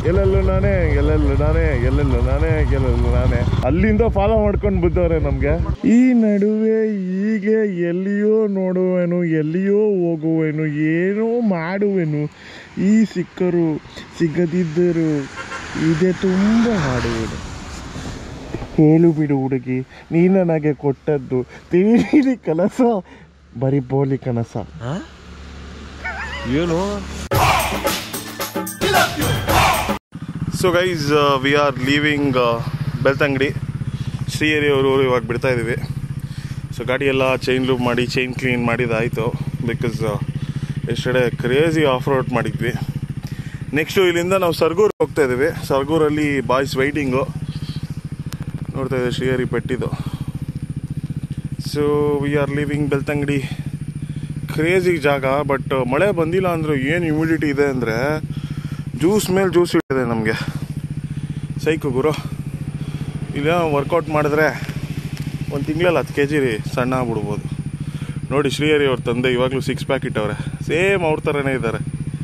ಎಲ್ಲೆಲ್ಲೂ ನಾನೇ ಎಲ್ಲೆಲ್ಲೂ ನಾನೇ ಎಲ್ಲೆಲ್ಲೂ ನಾನೇ ಎಲ್ಲೆಲ್ಲೂ ನಾನೇ ಅಲ್ಲಿಂದ ಫಾಲೋ ಮಾಡ್ಕೊಂಡು ಬಿದ್ದವ್ರೆ ನಮಗೆ ಈ ನಡುವೆ ಹೀಗೆ ಎಲ್ಲಿಯೋ ನೋಡುವೆನು ಎಲ್ಲಿಯೋ ಹೋಗುವೆನು ಏನೋ ಮಾಡುವೆನು ಈ ಸಿಕ್ಕರು ಸಿಗದಿದ್ದರು ಇದೇ ತುಂಬ ಮಾಡುವೆನು ಹೇಳು ಬಿಡು ಹುಡುಗಿ ನೀ ನನಗೆ ಕೊಟ್ಟದ್ದು ತಿಳಿಲಿ ಕನಸ ಬರೀ ಬೋಲಿ ಕನಸ ಏನು so guys we are leaving Belthangady Srihari ಅವರು ಇವಾಗ ಬಿಡ್ತಾ ಇದ್ದೀವಿ ಸೊ ಗಾಡಿ ಎಲ್ಲ ಚೈನ್ ಲೂಪ್ ಮಾಡಿ ಚೈನ್ ಕ್ಲೀನ್ ಮಾಡಿದಾಯಿತು ಬಿಕಾಸ್ ಎಷ್ಟಡೆ ಕ್ರೇಜಿ ಆಫ್ ರೋಡ್ ಮಾಡಿದ್ವಿ ನೆಕ್ಸ್ಟು ಇಲ್ಲಿಂದ ನಾವು ಸರ್ಗೂರ್ ಹೋಗ್ತಾ ಇದ್ದೀವಿ ಸರ್ಗೂರಲ್ಲಿ ಬಾಯ್ಸ್ ವೈಟಿಂಗು ನೋಡ್ತಾ ಇದ್ದೀವಿ ಶ್ರೀಹರಿ ಪೆಟ್ಟಿದ್ದು so we are living Belthangady crazy ಜಾಗ ಬಟ್ ಮಳೆ ಬಂದಿಲ್ಲ ಅಂದರೂ ಏನು ಹ್ಯೂಮಿಡಿಟಿ ಇದೆ ಅಂದರೆ ಜ್ಯೂಸ್ ಮೇಲೆ ಜ್ಯೂಸ್ ಇದೆ ನಮಗೆ ಸೈಕು ಗುರು ಇಲ್ಲ ವರ್ಕೌಟ್ ಮಾಡಿದ್ರೆ ಒಂದು ತಿಂಗಳಲ್ಲಿ ಹತ್ತು ಕೆ ಜಿ ರೀ ಸಣ್ಣ ಆಗ್ಬಿಡ್ಬೋದು ನೋಡಿ ಶ್ರೀಹರಿ ಅವ್ರ ತಂದೆ ಇವಾಗಲೂ ಸಿಕ್ಸ್ ಪ್ಯಾಕ್ ಇಟ್ಟವ್ರೆ ಸೇಮ್ ಅವ್ರ ಥರನೇ ಇದ್ದಾರೆ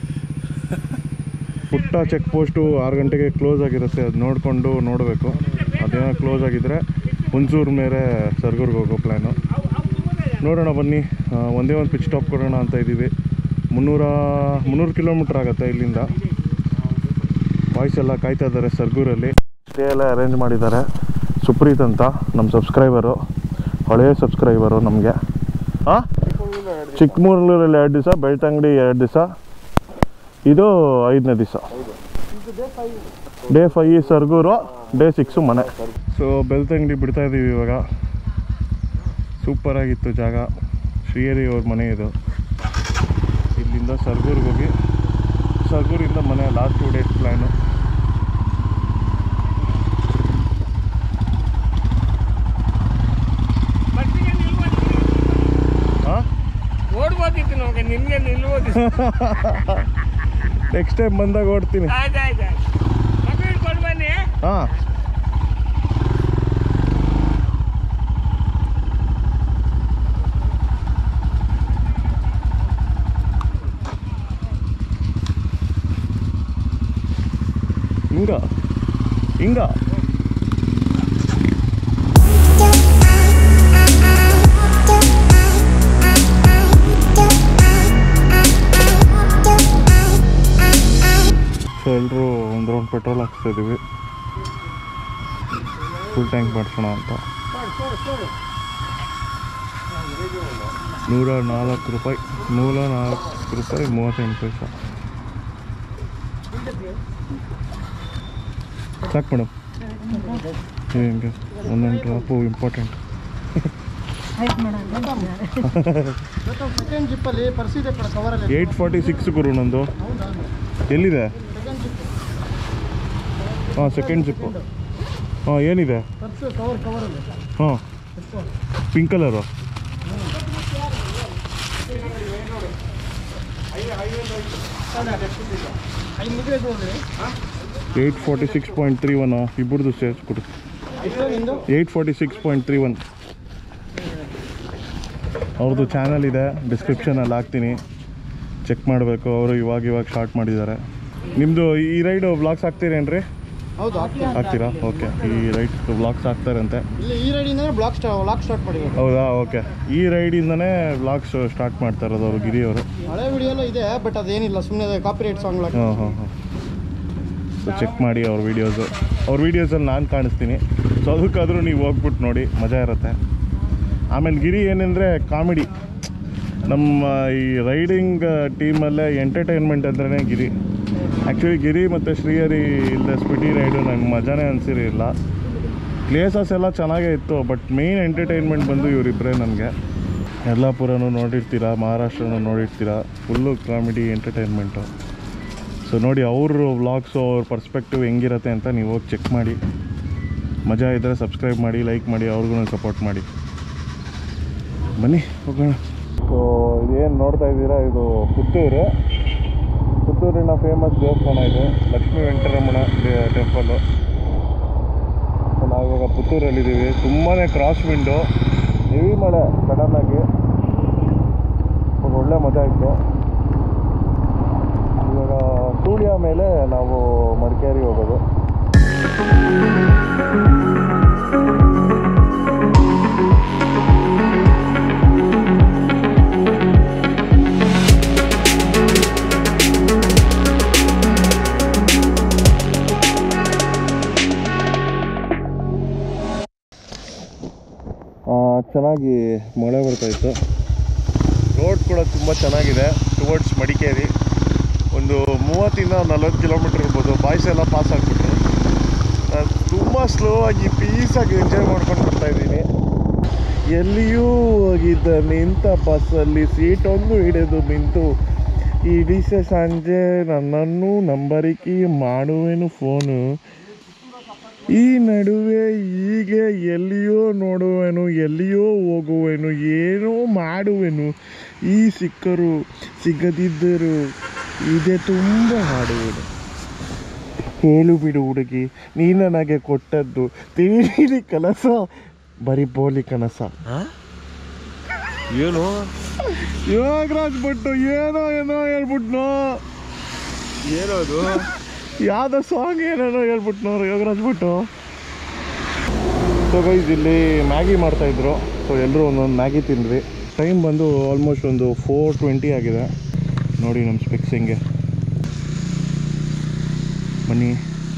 ಪುಟ್ಟ ಚೆಕ್ ಪೋಸ್ಟು ಆರು ಗಂಟೆಗೆ ಕ್ಲೋಸ್ ಆಗಿರುತ್ತೆ ಅದು ನೋಡಿಕೊಂಡು ನೋಡಬೇಕು ಅದೇನೋ ಕ್ಲೋಸ್ ಆಗಿದ್ದರೆ ಹುಣಸೂರು ಮೇಲೆ ಸರ್ಗೂರ್ಗೆ ಹೋಗೋ ಪ್ಲ್ಯಾನು ನೋಡೋಣ ಬನ್ನಿ ಆ, ಒಂದೇ ಒಂದು ಪಿಚ್ ಸ್ಟಾಪ್ ಕೊಡೋಣ ಅಂತ ಇದ್ದೀವಿ ಮುನ್ನೂರ ಮುನ್ನೂರು ಕಿಲೋಮೀಟ್ರ್ ಆಗುತ್ತೆ ಇಲ್ಲಿಂದ ಬಾಯ್ಸ್ ಎಲ್ಲ ಕಾಯ್ತಾ ಇದ್ದಾರೆ ಸರ್ಗೂರಲ್ಲಿ ಸ್ಟೇ ಎಲ್ಲ ಅರೇಂಜ್ ಮಾಡಿದ್ದಾರೆ ಸುಪ್ರೀತ್ ಅಂತ ನಮ್ಮ ಸಬ್ಸ್ಕ್ರೈಬರು ಹಳೆಯ ಸಬ್ಸ್ಕ್ರೈಬರು ನಮಗೆ ಹಾಂ ಚಿಕ್ಕಮೂರಲ್ಲಿ ಎರಡು ದಿವಸ ಬೆಳ್ತಂಗಡಿ ಎರಡು ದಿವಸ ಇದು ಐದನೇ ದಿವಸ day five Sargur day six ಮನೆ ಸೊ ಬೆಳ್ತಂಗಡಿ ಬಿಡ್ತಾ ಇದ್ದೀವಿ ಇವಾಗ ಸೂಪರ್ ಆಗಿತ್ತು ಜಾಗ ಶ್ರೀಹರಿ ಅವ್ರ ಮನೆ ಇದು ಇಲ್ಲಿಂದ ಸರ್ಗೂರ್ಗೆ ಹೋಗಿ ಸರ್ಗೂರಿಂದ ಮನೆ ಲಾಸ್ಟ್ ಟೂ ಡೇಸ್ ಪ್ಲ್ಯಾನು ಹಾಂ ಓಡ್ಬೋದಿತ್ತು ನಮಗೆ ನಿಮ್ಗೆ ನಿಲ್ಬೋದಿತ್ತು ನೆಕ್ಸ್ಟ್ ಟೈಮ್ ಬಂದಾಗ ಓಡ್ತೀನಿ ಆಯ್ತು ಆಯ್ತು ಆಯ್ತು ಮಗು ಹಿಡ್ಕೊಂಡು ಬನ್ನಿ ಹಾಂ ಹಿಂಗ ಹಿಂಗ ಸೊ ಎಲ್ಲರೂ ಒಂದು ರೌಂಡ್ ಪೆಟ್ರೋಲ್ ಹಾಕ್ಸ್ತಾ ಇದೀವಿ ಫುಲ್ ಟ್ಯಾಂಕ್ ಮಾಡಿಸೋಣ ಅಂತ ನೂರ ನಾಲ್ಕು ರೂಪಾಯಿ ನೂರ ನಾಲ್ಕು ರೂಪಾಯಿ ಮೂವತ್ತೆಂಟು ಪೈಸೆ ಸಾಕು ಮೇಡಮ್ ಹಿಂಗೆ ಒಂದೊಂದು ಡ್ರಾಪು ಇಂಪಾರ್ಟೆಂಟ್ ಸೆಕೆಂಡ್ ಜಿಪ್ಪಲ್ಲಿ ಪರ್ಸಿದೆ ಕಡೆ ಕವರಲ್ಲಿ ಏಯ್ಟ್ ಫಾರ್ಟಿ ಸಿಕ್ಸ್ ಗುರು ನಂದು ಎಲ್ಲಿದೆ ಹಾಂ ಸೆಕೆಂಡ್ ಜಿಪ್ಪು ಹಾಂ ಏನಿದೆ ಪರ್ಸ್ ಕವರ್ ಕವರಲ್ಲಿ ಹಾಂ ಪಿಂಕ್ ಕಲರು ಐದು ಮುಗಿದ್ರೆ ನೋಡ್ರಿ eight forty six point three one ಇಬ್ಬರದು ಸೇರ್ಸ್ ಕೊಡು ಎಷ್ಟು ನಿಂದು eight forty six point three one ಅವ್ರದ್ದು ಚಾನಲ್ ಇದೆ ಡಿಸ್ಕ್ರಿಪ್ಷನಲ್ಲಿ ಹಾಕ್ತೀನಿ ಚೆಕ್ ಮಾಡಬೇಕು ಅವರು ಇವಾಗ ಇವಾಗ ಸ್ಟಾರ್ಟ್ ಮಾಡಿದ್ದಾರೆ ನಿಮ್ಮದು ಈ ರೈಡ್ ವ್ಲಾಗ್ಸ್ ಹಾಕ್ತೀರೇನ್ರಿ ಹೌದು ಆಗ್ತದೆ ಹಾಕ್ತೀರಾ ಓಕೆ ಈ ರೈಡ್ ವ್ಲಾಗ್ಸ್ ಹಾಕ್ತಾರಂತೆ ಇಲ್ಲಿ ಈ ರೈಡಿಂದ ಬ್ಲಾಕ್ ಸ್ಟಾ ಬ್ಲಾಕ್ ಸ್ಟಾರ್ಟ್ ಮಾಡಿದ್ರು ಹೌದಾ ಓಕೆ ಈ ರೈಡಿಂದನೇ ವ್ಲಾಗ್ಸ್ ಸ್ಟಾರ್ಟ್ ಮಾಡ್ತಾ ಇರೋದು ಅವರು ಗಿರಿಯವರು ಹಳೆ ವಿಡಿಯೋಲ್ಲ ಇದೆ ಬಟ್ ಅದೇನಿಲ್ಲ ಸುಮ್ಮನೆ ಕಾಪಿರೈಟ್ ಸಾಂಗ್ ಹಾಂ ಹಾಂ ಹಾಂ ಸೊ ಚೆಕ್ ಮಾಡಿ ಅವ್ರ ವೀಡಿಯೋಸು ಅವ್ರ ವೀಡಿಯೋಸಲ್ಲಿ ನಾನು ಕಾಣಿಸ್ತೀನಿ ಸೊ ಅದಕ್ಕಾದರೂ ನೀವು ಹೋಗ್ಬಿಟ್ಟು ನೋಡಿ ಮಜಾ ಇರುತ್ತೆ ಆಮೇಲೆ ಗಿರಿ ಏನಂದರೆ ಕಾಮಿಡಿ ನಮ್ಮ ಈ ರೈಡಿಂಗ್ ಟೀಮಲ್ಲೇ ಎಂಟರ್ಟೈನ್ಮೆಂಟ್ ಅಂದ್ರೇ ಗಿರಿ ಆ್ಯಕ್ಚುಲಿ ಗಿರಿ ಮತ್ತು ಶ್ರೀಹರಿ ಇಲ್ಲದೆ ಸ್ಪಿಟಿ ರೈಡು ನಂಗೆ ಮಜಾನೇ ಅನಿಸಿರಲಿಲ್ಲ ಪ್ಲೇಸಸ್ ಎಲ್ಲ ಚೆನ್ನಾಗೇ ಇತ್ತು ಬಟ್ ಮೇಯ್ನ್ ಎಂಟರ್ಟೈನ್ಮೆಂಟ್ ಬಂದು ಇವರಿಬ್ಬರೇ ನನಗೆ ಯಲ್ಲಾಪುರನೂ ನೋಡಿರ್ತೀರ ಮಹಾರಾಷ್ಟ್ರನೂ ನೋಡಿರ್ತೀರ ಫುಲ್ಲು ಕಾಮಿಡಿ ಎಂಟರ್ಟೈನ್ಮೆಂಟು ಸೊ ನೋಡಿ ಅವ್ರ ವ್ಲಾಗ್ಸು ಅವ್ರ ಪರ್ಸ್ಪೆಕ್ಟಿವ್ ಹೆಂಗಿರತ್ತೆ ಅಂತ ನೀವು ಹೋಗಿ ಚೆಕ್ ಮಾಡಿ ಮಜಾ ಇದ್ದರೆ ಸಬ್ಸ್ಕ್ರೈಬ್ ಮಾಡಿ ಲೈಕ್ ಮಾಡಿ ಅವ್ರಿಗೂ ಸಪೋರ್ಟ್ ಮಾಡಿ ಬನ್ನಿ ಹೋಗೋಣ ಸೊ ಇದೇನು ನೋಡ್ತಾ ಇದ್ದೀರಾ ಇದು ಪುತ್ತೂರು ಪುತ್ತೂರಿನ ಫೇಮಸ್ ದೇವಸ್ಥಾನ ಇದು ಲಕ್ಷ್ಮೀ ವೆಂಕಟರಮಣ ಟೆಂಪಲ್ಲು ಸೊ ನಾವಿವಾಗ ಪುತ್ತೂರಲ್ಲಿದ್ದೀವಿ ತುಂಬಾ ಕ್ರಾಸ್ ವಿಂಡೋ ಹೆವಿ ಮಳೆ ಸಡನ್ನಾಗಿ ಒಂದು ಒಳ್ಳೆ ಮಜಾ ಇತ್ತು ಇವಾಗ ಸೂರ್ಯ ಮೇಲೆ ನಾವು ಮಡಿಕೇರಿ ಹೋಗೋದು ಆ, ಚೆನ್ನಾಗಿ ಮಳೆ ಬರ್ತಾಯಿತ್ತು ರೋಡ್ ಕೂಡ ತುಂಬ ಚೆನ್ನಾಗಿದೆ ಟುವರ್ಡ್ಸ್ ಮಡಿಕೇರಿ ಒಂದು ಮೂವತ್ತಿಂದ ನಲ್ವತ್ತು ಕಿಲೋಮೀಟ್ರ್ ಇರ್ಬೋದು ಬಾಯ್ಸ್ ಎಲ್ಲ ಪಾಸ್ ಆಗಿಬಿಟ್ರು ನಾನು ತುಂಬ ಸ್ಲೋ ಆಗಿ ಪೀಸಾಗಿ ಎಂಜಾಯ್ ಮಾಡ್ಕೊಂಡು ಬರ್ತಾ ಇದ್ದೀನಿ ಎಲ್ಲಿಯೂ ಹೋಗಿದ್ದ ನಿಂತ ಬಸ್ಸಲ್ಲಿ ಸೀಟೊಂದು ಹಿಡಿದು ನಿಂತು ಇಡೀ ಸಂಜೆ ನನ್ನನ್ನು ನಂಬರಿಕೆ ಮಾಡುವೆನು ಫೋನು ಈ ನಡುವೆ ಹೀಗೆ ಎಲ್ಲಿಯೋ ನೋಡುವೆನು ಎಲ್ಲಿಯೋ ಹೋಗುವೆನು ಏನೋ ಮಾಡುವೆನು ಈ ಸಿಕ್ಕರು ಸಿಗದಿದ್ದರು ಇದೇ ತುಂಬ ಹಾಡುವೆನು ಹೇಳು ಬಿಡು ಹುಡುಗಿ ನೀ ನನಗೆ ಕೊಟ್ಟದ್ದು ತಿಳಿದಿ ಕನಸ ಬರೀ ಬೋಲಿ ಕನಸ ಏನು ಯೋಗರಾಜ್ ಭಟ್ಟು ಏನೋ ಏನೋ ಹೇಳ್ಬಿಟ್ನೋ ಏನದು ಯಾವ್ದೋ ಸಾಂಗ್ ಏನೇನೋ ಹೇಳ್ಬಿಟ್ನೋ ಯೋಗರಾಜ್ ಭಟ್ಟು ಸೊ ಗೈಸ್ ಇಲ್ಲಿ ಮ್ಯಾಗಿ ಮಾಡ್ತಾಯಿದ್ರು ಸೊ ಎಲ್ಲರೂ ಒಂದೊಂದು ಮ್ಯಾಗಿ ತಿಂದ್ವಿ ಟೈಮ್ ಬಂದು ಆಲ್ಮೋಸ್ಟ್ ಒಂದು ಫೋರ್ ಟ್ವೆಂಟಿ ಆಗಿದೆ ನೋಡಿ ನಮ್ಮ ಸ್ಪೆಕ್ಸ್ ಹೆಂಗೆ ಬನ್ನಿ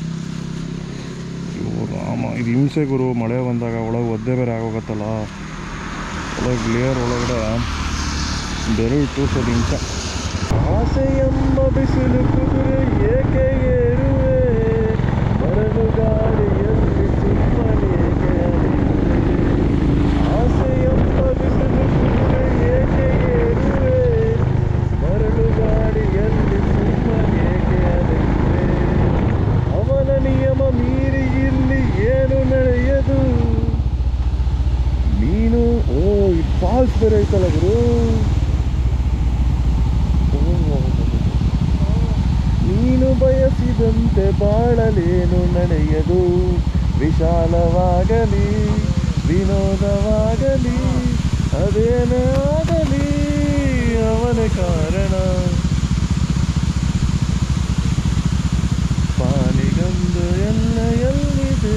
ಇವ್ರು ರಾಮ ಇದು ಹಿಂಸೆ ಗುರು ಮಳೆ ಬಂದಾಗ ಒಳಗೆ ಒದ್ದೆ ಬೇರೆ ಆಗೋಗತ್ತಲ್ಲ ಒಳಗೆ ಲೇಯರ್ ಒಳಗಡೆ ಬೆರಳು ತೂಸೋದು ಹಿಂಸೆ ಆಸೆ ಎಂಬ ಬಿಸಿಲು ಕುದುರೆ ಏಕೆ ಏರುವೆ ಬರಲು ಗಾಳಿಯಲ್ಲಿ ಸುಮ್ಮನೇಕೆ ಅಲೆಯುವೆ? ಆಸೆ ಎಂಬ ಬಿಸಿಲು ಕುದುರೆ ಏಕೆ ಏರುವೆ ಬರಲು ಗಾಳಿಯಲ್ಲಿ ಸುಮ್ಮನೇಕೆ ಅಲೆಯುವೆ? ಅವನ ನಿಯಮ ಮೀರಿ ಇಲ್ಲಿ ಏನು ನಡೆಯದು ನೀನು ಓ ಇದು ಫಾಲ್ಸ್ ಬೇರೆ ಐತಲ್ಲ ಗುರು ನೀನು ಬಯಸಿದಂತೆ ಬಾಳಲೇನು ನಡೆಯದು ವಿಶಾಲವಾಗಲಿ ವಿನೋದವಾಗಲಿ ಅದೇನೇ ಆಗಲಿ ಅವನೇ ಕಾರಣ ಪಾಲಿಗಂದು ಎಲ್ಲ ಎಲ್ಲಿದೆ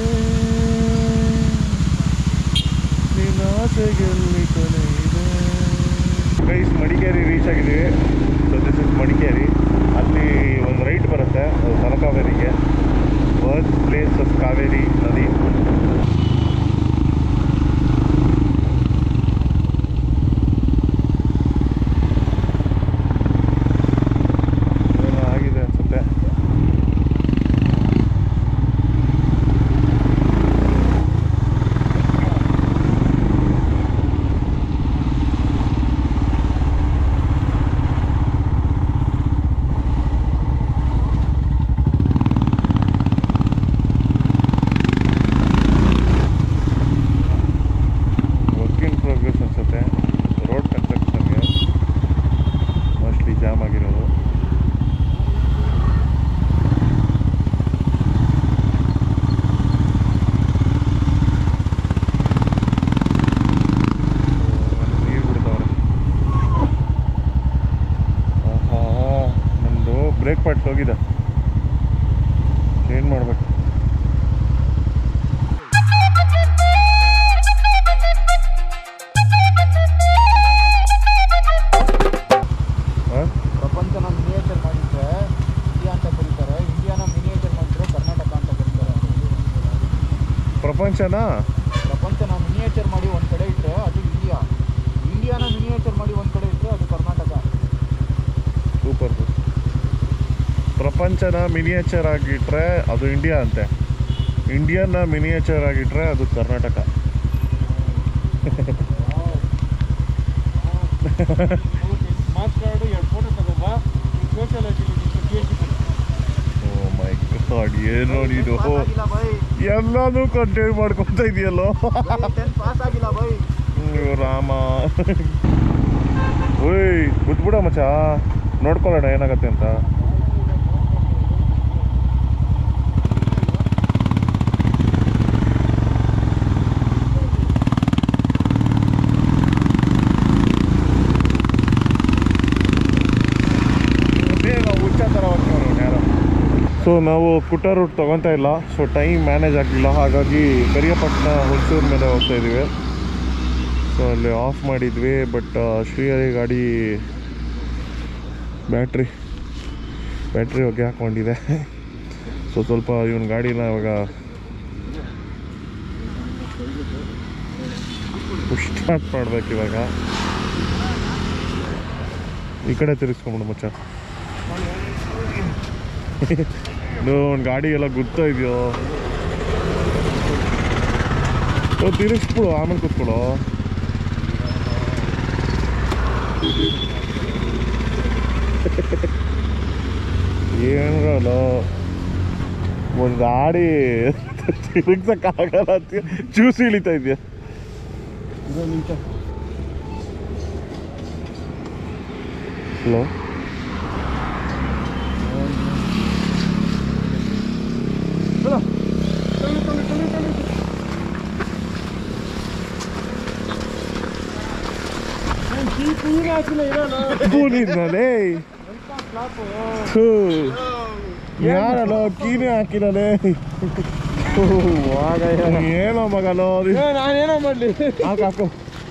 ನಿನ್ನ ಆಸೆಗೆಲ್ಲಿ ಕೊನೆ ಇದೆ ಗೈಸ್ ಮಡಿಕೇರಿ ರೀಚ್ ಆಗಿದ್ದೀವಿ ಸೊ ದಿಸ್ ಇಸ್ ಮಡಿಕೇರಿ ಅಲ್ಲಿ ಒಂದು ರೈಟ್ ಬರುತ್ತೆ ಅದು ತಲಕಾವೇರಿಗೆ ಬರ್ತ್ ಪ್ಲೇಸ್ ಆಫ್ ಕಾವೇರಿ ನದಿ ಏನೋ ಆಗಿದೆ ಅನ್ಸುತ್ತೆ ವರ್ಕ್ ಇನ್ ಪ್ರೋಗ್ರೆಸ್ ಅನ್ಸುತ್ತೆ ರೋಡ್ ಕನ್ಸ್ಟ್ರಕ್ಷನ್ಗೆ ಮೋಸ್ಟ್ಲಿ ಜಾಮ್ ಆಗಿರೋದು ನೀರು ಬಿಡ್ತಾವ್ರೆ ಆಹಾ ನಮ್ಮದು ಬ್ರೇಕ್ ಪಾರ್ಟ್ಸ್ ಹೋಗಿದೆ ಚೇಂಜ್ ಮಾಡಬೇಕು ಹಾಂ ಪ್ರಪಂಚನ ಮಿನಿಯೇಚರ್ ಮಾಡಿದ್ರೆ ಇಂಡಿಯಾ ಅಂತ ಕರೀತಾರೆ ಇಂಡಿಯಾನ ಮಿನಿಯೇಚರ್ ಮಾಡಿದ್ರೆ ಕರ್ನಾಟಕ ಅಂತ ಕರೀತಾರೆ ಪ್ರಪಂಚನಾ ಪ್ರಪಂಚನ ಮಿನಿಯೇಚರ್ ಮಾಡಿ ಒಂದು ಕಡೆ ಇಟ್ಟರೆ ಅದು ಇಂಡಿಯಾ ಇಂಡಿಯಾನ ಮಿನಿಯೇಚರ್ ಮಾಡಿ ಒಂದು ಕಡೆ ಇಟ್ಟರೆ ಅದು ಕರ್ನಾಟಕ ಸೂಪರ್ ಪ್ರಪಂಚನ ಮಿನಿಯೇಚರ್ ಆಗಿಟ್ರೆ ಅದು ಇಂಡಿಯಾ ಅಂತೆ ಇಂಡಿಯನ್ನ ಮಿನಿಯೇಚರ್ ಆಗಿಟ್ರೆ ಅದು ಕರ್ನಾಟಕ ಮಾತಾಡು ಎರಡು ಫೋಟೋ ತಗೋಬಾ ಸೋಷಿಯಲ್ ಓ ಮೈ ಗಾಡ್ ಏನೋ ನೀನು ಬೈ ಎಲ್ಲಾನು ಕಂಟೆಂಟ್ ಮಾಡ್ಕೊತಾ ಇದೆಯಲ್ಲೋ ಟೆಂತ್ ಪಾಸ್ ಆಗಿಲ್ಲ ಬೈ ಅಯ್ಯೋ ರಾಮ ಓಯ್ ಬಿಟ್ಬಿಡ ಮಚ್ಚ ನೋಡ್ಕೊಳ್ಳೋಣ ಏನಾಗತ್ತೆ ಅಂತ ಬೇಗ ಹುಚ್ಚ ಥರ ಹೋಗ್ತವ್ರು ಯಾರೋ ಸೊ ನಾವು ಕುಟ್ಟ ರೂಟ್ ತೊಗೊತಾ ಇಲ್ಲ ಸೊ ಟೈಮ್ ಮ್ಯಾನೇಜ್ ಆಗಲಿಲ್ಲ ಹಾಗಾಗಿ ಕರಿಯಪಟ್ಟಣ ಹುಣಸೂರು ಮೇಲೆ ಹೋಗ್ತಾ ಇದ್ದೀವಿ ಸೊ ಅಲ್ಲಿ ಆಫ್ ಮಾಡಿದ್ವಿ ಬಟ್ ಶ್ರೀಹರಿ ಗಾಡಿ ಬ್ಯಾಟ್ರಿ ಬ್ಯಾಟ್ರಿ ಹೊಗೆ ಹಾಕ್ಕೊಂಡಿದೆ ಸೊ ಸ್ವಲ್ಪ ಇವನ ಗಾಡಿನ ಇವಾಗ ಪುಷ್ ಸ್ಟಾರ್ಟ್ ಮಾಡ್ಬೇಕು ಇವಾಗ ಈ ಕಡೆ ತಿರ್ಗಿಸ್ಕೊಂಬಿಡು ಮಚ್ಚ ಒಂದು ಗಾಡಿ ಎಲ್ಲ ಗುರ್ತಾ ಇದೆಯೋ ಓ ತಿರುಗಿಸ್ಬಿಡು ಆಮೇಲೆ ಕೂತ್ಕೊಳ್ಳೋ ಏನಲ್ಲ ಒಂದು ಗಾಡಿ ತಿರುಗ್ಸಕ್ಕಾಗಲ್ಲ ಅಂತ ಜ್ಯೂಸ್ ಇಳಿತಾ ಇದೆಯಾ ಹಲೋ ಕೂಲಿದ್ನಲ್ಲೇ ಯಾರಲ್ಲೋ ಕೀನೇ ಹಾಕಿರಲೇ ಏನೋ ಮಗಲೋ ನಾನೇನೋ ಮಾಡ್ಲಿ ಹಾಕು ಹಾಕು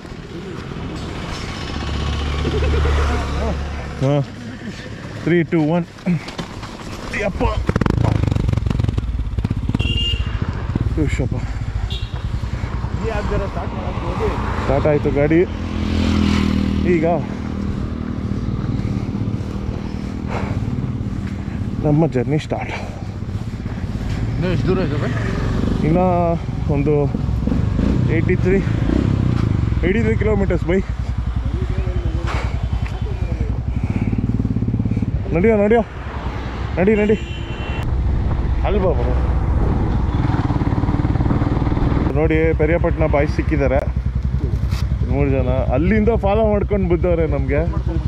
ಹಾಂ ತ್ರೀ ಟು ಒನ್ ಯಪ್ಪ ಶಪ್ಪ ಈ ಆಗ್ದಿರ ಸ್ಟಾರ್ಟ್ ಮಾಡಕ್ಕೆ ಹೋಗಿ ಸ್ಟಾರ್ಟ್ ಆಯಿತು ಗಾಡಿ ಈಗ ನಮ್ಮ ಜರ್ನಿ ಸ್ಟಾರ್ಟ್ ಇನ್ನೂ ಎಷ್ಟು ದೂರ ಇದೆ ಇನ್ನು ಒಂದು eighty three eighty three kilometres ಬೈ ನಡಿಯೋ ನಡಿಯೋ ನಡಿ ನಡಿ ಅಲ್ವಾ ಬರೋ ನೋಡಿ ಪೆರಿಯಪಟ್ಟಣ ಬಾಯ್ ಸಿಕ್ಕಿದ್ದಾರೆ ಮೂರು ಜನ ಅಲ್ಲಿಂದ ಫಾಲೋ ಮಾಡ್ಕೊಂಡು ಬಿದ್ದವ್ರೆ ನಮಗೆ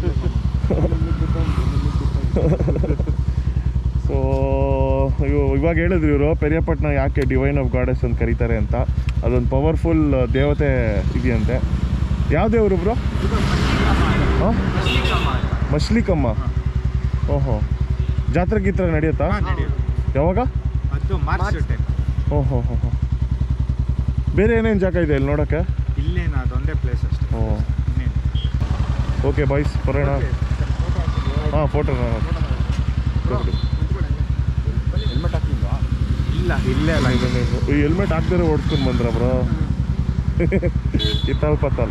ಸೊ ಇವಾಗ ಹೇಳಿದ್ರು ಇವರು ಪೆರಿಯಪಟ್ಟಣ ಯಾಕೆ ಡಿವೈನ್ ಆಫ್ ಗಾಡೆಸ್ ಅಂತ ಕರೀತಾರೆ ಅಂತ ಅದೊಂದು ಪವರ್ಫುಲ್ ದೇವತೆ ಇದೆಯಂತೆ ಯಾವ ದೇವರು ಬ್ರೋ ಹಾಂ ಮಸ್ಲಿಕಮ್ಮ ಓಹೋ ಜಾತ್ರೆ ಗೀತ್ರ ನಡೆಯುತ್ತಾ ಯಾವಾಗ ಅದು ಮಾರ್ಚ್ ಟೈಮ್ ಓಹೋ ಹೋ ಹೋ ಬೇರೆ ಏನೇನು ಜಾಗ ಇದೆ ಇಲ್ಲಿ ನೋಡೋಕ್ಕೆ ಇಲ್ಲೇನ ಅದೊಂದೇ ಪ್ಲೇಸ್ ಅಷ್ಟೇ ಓ ಇನ್ನೇನು ಓಕೆ ಬಾಯ್ಸ್ ಬರೋಣ ಹಾಂ ಫೋಟೋ ಹೆಲ್ಮೆಟ್ ಹಾಕಿಲ್ವಾ ಇಲ್ಲ ಇಲ್ಲೇ ಅಲ್ಲ ಇದು ಈ ಹೆಲ್ಮೆಟ್ ಹಾಕ್ದರೆ ಓಡಿಸ್ಕೊಂಡು ಬಂದ್ರ ಬ್ರೋ ಇತ್ತಲ್ ಪತ್ತಲ್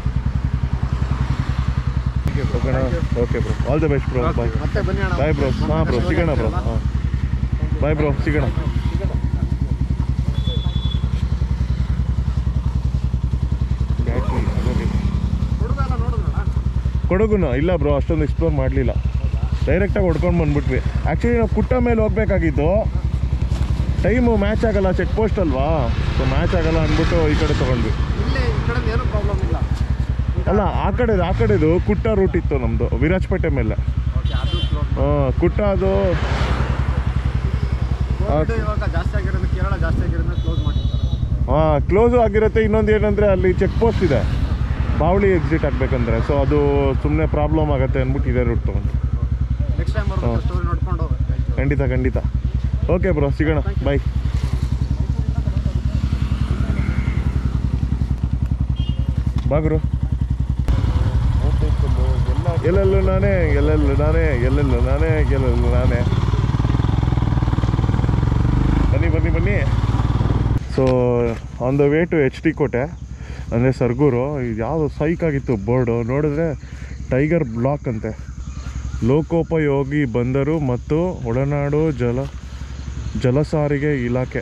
ಓಕೆನಾ okay bro all the best bro bye ಮತ್ತೆ ಬನ್ನಿ ಅಣ್ಣ ಬಾಯ್ ಬ್ರೋ ಹಾಂ ಬ್ರೋ ಸಿಗೋಣ ಬ್ರೋ ಹಾಂ ಬಾಯ್ ಬ್ರೋ ಸಿಗೋಣ ಬ್ಯಾಟ್ರಿ ಹುಡುಗಲ್ಲ ನೋಡಿದ್ರಣ್ಣ ಕೊಡಗುನ ಇಲ್ಲ ಬ್ರೋ ಅಷ್ಟೊಂದು ಎಕ್ಸ್ಪ್ಲೋರ್ ಮಾಡಲಿಲ್ಲ ಡೈರೆಕ್ಟಾಗಿ ಹೊಡ್ಕೊಂಡು ಬಂದ್ಬಿಟ್ವಿ ಆ್ಯಕ್ಚುಲಿ ನಾವು ಕುಟ್ಟ ಮೇಲೆ ಹೋಗ್ಬೇಕಾಗಿದ್ದು ಟೈಮು ಮ್ಯಾಚ್ ಆಗಲ್ಲ ಚೆಕ್ ಪೋಸ್ಟ್ ಅಲ್ವಾ ಸೊ ಮ್ಯಾಚ್ ಆಗಲ್ಲ ಅಂದ್ಬಿಟ್ಟು ಈ ಕಡೆ ತೊಗೊಂಡ್ವಿ ಇಲ್ಲೇ ಈ ಕಡೆ ಏನೂ ಪ್ರಾಬ್ಲಮ್ ಇಲ್ಲ ಅಲ್ಲ ಆ ಕಡೆದು ಆ ಕಡೆದು ಕುಟ್ಟ ರೂಟ್ ಇತ್ತು ನಮ್ಮದು ವಿರಾಜಪೇಟೆ ಮೇಲೆ ಓಕೆ ಅದು ಕ್ಲೋಸ್ ಹಾಂ ಕುಟ್ಟ ಅದು ಕೋವಿಡ್ ಇವಾಗ ಜಾಸ್ತಿ ಆಗಿರೋದು ಕೇರಳ ಜಾಸ್ತಿ ಆಗಿರೋದನ್ನ ಕ್ಲೋಸ್ ಮಾಡಿರ್ತಾರೆ ಹಾಂ ಕ್ಲೋಸು ಆಗಿರುತ್ತೆ ಇನ್ನೊಂದು ಏನಂದರೆ ಅಲ್ಲಿ ಚೆಕ್ ಪೋಸ್ಟ್ ಇದೆ ಬಾವಳಿ ಎಕ್ಸಿಟ್ ಆಗಬೇಕಂದ್ರೆ ಸೊ ಅದು ಸುಮ್ಮನೆ ಪ್ರಾಬ್ಲಮ್ ಆಗುತ್ತೆ ಅಂದ್ಬಿಟ್ಟು ಇದೇ ರೂಟ್ ತೊಗೊಂಡು ನೆಕ್ಸ್ಟ್ ಟೈಮ್ ಬರ್ಬೇಕು ಹಾ. ಸ್ಟೋರಿ ನೋಡ್ಕೊಂಡು ಹೋಗ್ಬೇಕು ಖಂಡಿತ ಖಂಡಿತ ಓಕೆ ಬ್ರೋ ಸಿಗೋಣ ಬಾಯ್ ಬಾಗ್ರು ಎಲ್ಲೆಲ್ಲೂ ನಾನೇ ಎಲ್ಲೆಲ್ಲೂ ನಾನೇ ಎಲ್ಲೆಲ್ಲೂ ನಾನೇ ಎಲ್ಲೆಲ್ಲೂ ನಾನೇ ಬನ್ನಿ ಬನ್ನಿ ಬನ್ನಿ so on the way to H D Kote ಅಂದರೆ ಸರ್ಗೂರು ಇದು ಯಾವುದು ಸೈಕ್ ಆಗಿತ್ತು ಬೋರ್ಡು ನೋಡಿದ್ರೆ ಟೈಗರ್ ಬ್ಲಾಕ್ ಅಂತೆ ಲೋಕೋಪಯೋಗಿ ಬಂದರು ಮತ್ತು ಒಳನಾಡು ಜಲ ಜಲಸಾರಿಗೆ ಇಲಾಖೆ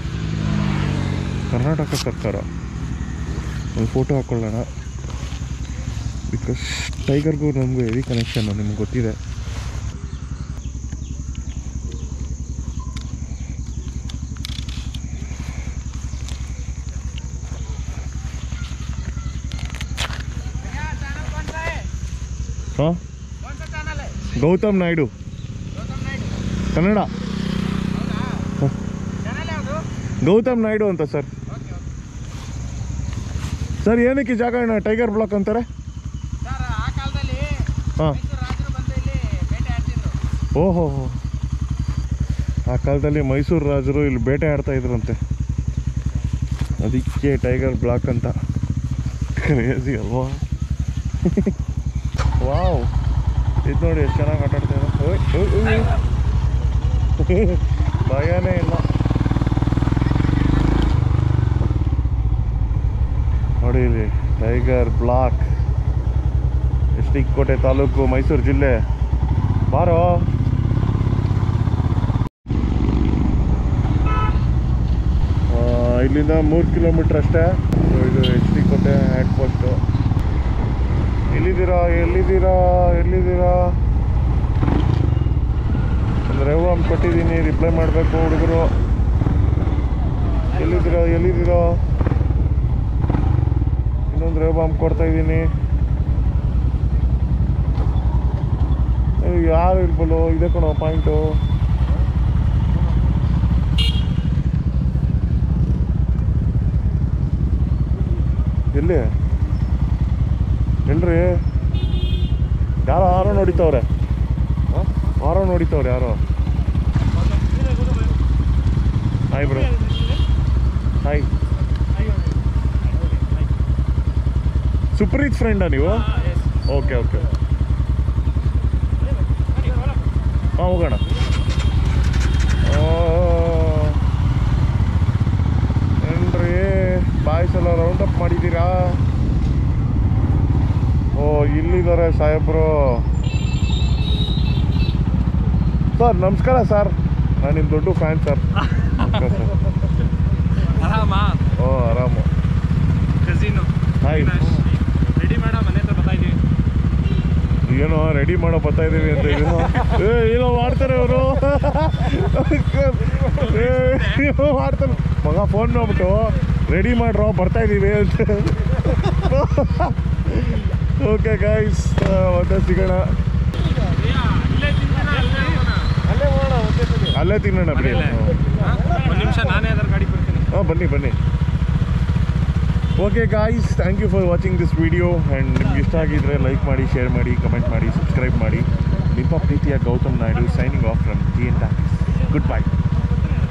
ಕರ್ನಾಟಕ ಸರ್ಕಾರ ಒಂದು ಫೋಟೋ ಹಾಕ್ಕೊಳ್ಳೋಣ ಬಿಕಾಸ್ ಟೈಗರ್ಗೂ ನಮಗೂ ಹೆವಿ ಕನೆಕ್ಷನ್ ನಿಮ್ಗೆ ಗೊತ್ತಿದೆ ಹಾಂ ಗೌತಮ್ ನಾಯ್ಡು ಕನ್ನಡ ಹ. ಗೌತಮ್ ನಾಯ್ಡು ಅಂತ ಸರ್ ಸರ್ ಏನಕ್ಕೆ ಈ ಜಾಗ ಅಣ್ಣ ಟೈಗರ್ ಬ್ಲಾಕ್ ಅಂತಾರೆ ಸರ್ ಆ ಕಾಲದಲ್ಲಿ ಹಾಂ ಮೈಸೂರು ರಾಜರು ಬಂದು ಇಲ್ಲಿ ಬೇಟೆ ಆಡ್ತಿದ್ರು ಓಹೋ ಹೋ ಆ ಕಾಲದಲ್ಲಿ ಮೈಸೂರು ರಾಜರು ಇಲ್ಲಿ ಬೇಟೆ ಆಡ್ತಾ ಇದ್ರಂತೆ ಅದಕ್ಕೆ ಟೈಗರ್ ಬ್ಲಾಕ್ ಅಂತ ಕ್ರೇಜಿ ಅಲ್ವಾ ವಾವ್ ಇದು ನೋಡಿ ಎಷ್ಟು ಚೆನ್ನಾಗಿ ಆಟ ಆಡ್ತಾ ಇದೆ ಓಯ್, ಓಯ್, ಓಯ್. ಭಯನೇ ಇಲ್ಲ ನೋಡಿ ಇಲ್ಲಿ ಟೈಗರ್ ಬ್ಲಾಕ್ ಕೋಟೆ ತಾಲೂಕು ಮೈಸೂರು ಜಿಲ್ಲೆ ಬಾರೋ ಆ, ಇಲ್ಲಿಂದ ಮೂರು ಕಿಲೋಮೀಟ್ರ್ ಅಷ್ಟೇ So, ಇದು H D Kote hand post ಎಲ್ಲಿದ್ದೀರಾ ಎಲ್ಲಿದ್ದೀರಾ ಎಲ್ಲಿದ್ದೀರಾ ಒಂದು ರೆವಾಮ್ ಕೊಟ್ಟಿದ್ದೀನಿ ರಿಪ್ಲೈ ಮಾಡಬೇಕು ಹುಡುಗರು ಎಲ್ಲಿದ್ದೀರಾ ಎಲ್ಲಿದ್ದೀರಾ ಇನ್ನೊಂದು ರೇವಾಮ್ ಕೊಡ್ತಾ ಇದ್ದೀನಿ ಯಾರು ಇಲ್ಬಲ್ಲೋ ಇದೆ ಕಣೋ ಪಾಯಿಂಟು ಎಲ್ಲಿ ಏನ್ರಿ ಯಾರೋ ಯಾರೋ ನೋಡಿತವ್ರೆ ಯಾರೋ ನೋಡಿತವ್ರೆ ಯಾರೋ ಹಾಯ್ ಬ್ರೋ ಹಾಯ್ ಸುಪ್ರೀತ್ ಫ್ರೆಂಡಾ ನೀವು ಓಕೆ ಓಕೆ ಹಾಂ ಹೋಗೋಣ ಆ, ಏನ್ರಿ ಬಾಯ್ಸ್ ಎಲ್ಲ ರೌಂಡ್ ಅಪ್ ಮಾಡಿದ್ದೀರಾ ಓ ಇಲ್ಲಿದ್ದಾರೆ ಸಾಹೇಬ್ರು ಸರ್ ನಮಸ್ಕಾರ ಸರ್ ನಾನು ನಿಮ್ಮ ದೊಡ್ಡ ಫ್ಯಾನ್ ಸರ್ ನಮಸ್ಕಾರ ಸರ್ ಆರಾಮಾ ಓ ಆರಾಮು ಕಸಿನು ಹಾಯ್ ರೆಡಿ ಮಾಡ ಮನೆ ಹತ್ರ ಬರ್ತಾ ಇದೀವಿ ಏನೋ ರೆಡಿ ಮಾಡೋ ಬರ್ತಾ ಇದೀವಿ ಅಂತ ಏನೋ ಏ ಏನೋ ಮಾಡ್ತಾರೆ ಅವರು ಮಾಡ್ತಾರೆ ಮಗ ಫೋನ್ ಮಾಡ್ಬಿಟ್ಟು ರೆಡಿ ಮಾಡ್ರೋ ಬರ್ತಾ ಇದೀವಿ ಅಂತ ಓಕೆ ಗೈಸ್ ಮತ್ತೆ ಸಿಗೋಣ ಇಲ್ಲೇ ತಿಂತೀನ ಅಲ್ಲೇ ಹೋಗೋಣ ಅಲ್ಲೇ ತಿನ್ನೋಣ ಬಿಡಿ ಮನೇಲೆ? ಒಂದು ನಿಮಿಷ ನಾನೇ ಅದರ ಗಾಡಿ ಬರ್ತೀನಿ ಹಾಂ ಬನ್ನಿ ಬನ್ನಿ okay guys thank you for watching this video and ನಿಮ್ಗೆ ಇಷ್ಟ ಆಗಿದ್ರೆ ಲೈಕ್ ಮಾಡಿ ಶೇರ್ ಮಾಡಿ ಕಮೆಂಟ್ ಮಾಡಿ ಸಬ್ಸ್ಕ್ರೈಬ್ ಮಾಡಿ ನಿಮ್ಮ ಪ್ರೀತಿಯ Gautham Naidu signing off from T N good by